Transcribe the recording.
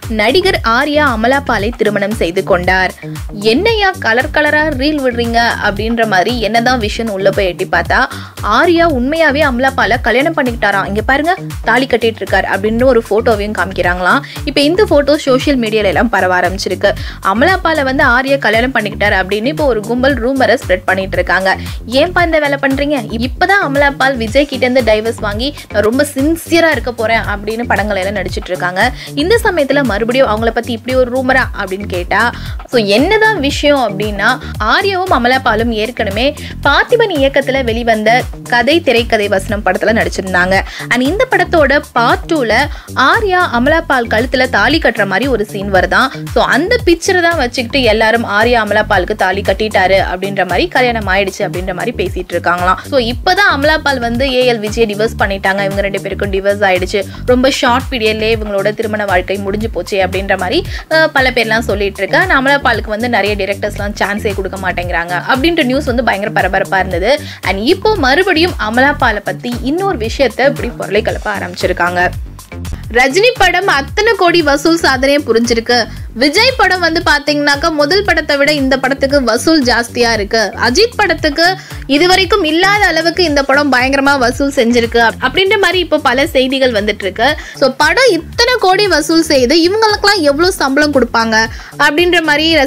நடிகர் ஆர்யா அமலாபாலை திருமணம் செய்து கொண்டார் என்னையா கலர் கலரா ரீல் விடுறீங்க அப்படின்ற மாதிரி என்னதான் விஷயம் உள்ள போய் எட்டி பார்த்தா ஆர்யா உண்மையாவே அமலாபால கல்யாணம் பண்ணிக்கிட்டாராம் இங்க பாருங்க தாலி கட்டிட்டு இருக்காரு அப்படின்ற ஒரு போட்டோவையும் காமிக்கிறாங்களாம் இப்போ இந்த போட்டோ சோஷியல் மீடியால எல்லாம் பரவ ஆரம்பிச்சிருக்கு அமலாபால வந்து ஆர்யா கல்யாணம் பண்ணிக்கிட்டாரு அப்படின்னு இப்போ ஒரு கும்பல் ரூமரை ஸ்ப்ரெட் பண்ணிட்டு இருக்காங்க ஏன்பா இந்த வேலை பண்றீங்க இப்பதான் அமலாபால் விஜய் கிட்ட இருந்து டைவர்ஸ் வாங்கி நான் ரொம்ப சின்சியரா இருக்க போறேன் அப்படின்னு படங்கள் எல்லாம் நடிச்சிட்டு இருக்காங்க இந்த சமயத்துல மறுபடியும் அவங்கள பத்தி இப்படி ஒரு ரூமரா அப்படின்னு கேட்டா ஸோ என்னதான் விஷயம் அப்படின்னா ஆர்யாவும் அமலாபாலும் ஏற்கனவே பார்த்திபன் இயக்கத்துல வெளிவந்த கதை திரைக்கதை வசனம் படத்துல நடிச்சிருந்தாங்க அண்ட் இந்த படத்தோட பார்ட் டூல ஆர்யா அமலாபால் கழுத்துல தாலி கட்டுற மாதிரி ஒரு சீன் வருதான் ஸோ அந்த பிக்சரை தான் வச்சுக்கிட்டு எல்லாரும் ஆர்யா அமலாபாலுக்கு தாலி கட்டிட்டாரு அப்படின்ற மாதிரி கல்யாணம் ஆயிடுச்சு அப்படின்ற மாதிரி பேசிட்டு இருக்காங்களாம் ஸோ இப்போதான் அமலாபால் வந்து ஏஎல் விஜய் டிவோர்ஸ் பண்ணிட்டாங்க இவங்க ரெண்டு பேருக்கும் டிவோர்ஸ் ஆயிடுச்சு ரொம்ப ஷார்ட் பீரியட்லேயே இவங்களோட திருமண வாழ்க்கை முடிஞ்சு போச்சு அப்படின்ற மாதிரி அஹ், பல பேர்லாம் சொல்லிட்டு இருக்கா ஆனா, அமலாபாலுக்கு வந்து நிறைய டிரெக்டர்ஸ்லாம் சான்ஸே கொடுக்க மாட்டேங்கிறாங்க அப்படின்ற நியூஸ் வந்து பயங்கர பரபரப்பா இருந்தது அண்ட் இப்போ மறுபடியும் அமலாபாலை பத்தி இன்னொரு விஷயத்தை இப்படி பொருளை கலப்ப ஆரம்பிச்சிருக்காங்க ரஜினி படம் அத்தனை கோடி வசூல் சாதனையை புரிஞ்சிருக்கு விஜய் படம் வந்து பாத்தீங்கன்னாக்கா முதல் படத்தை விட இந்த படத்துக்கு வசூல் ஜாஸ்தியா இருக்கு அஜித் படத்துக்கு இதுவரைக்கும் இல்லாத அளவுக்கு இந்த படம் பயங்கரமா வசூல் செஞ்சிருக்கு அப்~ அப்படின்ற மாதிரி இப்போ பல செய்திகள் வந்துட்டு இருக்கு ஸோ படம் இத்தனை கோடி வசூல் செய்து இவங்களுக்கெல்லாம் எவ்வளவு சம்பளம் கொடுப்பாங்க அப்படின்ற மாதிரி